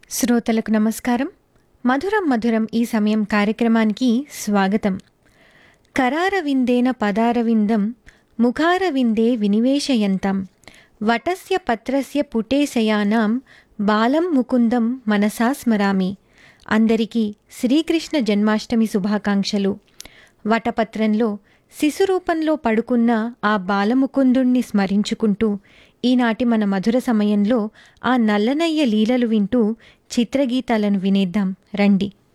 శ్రోతలకు నమస్కారం మధురం మధురం ఈ సమయం కార్యక్రమానికి స్వాగతం కరారవిందేన పదారవిందం ముఖారవిందే వినివేశయంతం వటస్య పత్రస్య పుటేశయానాం బాలం ముకుందం మనసా స్మరామి అందరికీ శ్రీకృష్ణ జన్మాష్టమి శుభాకాంక్షలు వటపత్రంలో శిశురూపంలో పడుకున్న ఆ బాలముకుందుణ్ణి స్మరించుకుంటూ ఈనాటి మన మధుర సమయంలో ఆ నల్లనయ్య లీలలు వింటూ చిత్రగీతాలను వినేద్దాం రండి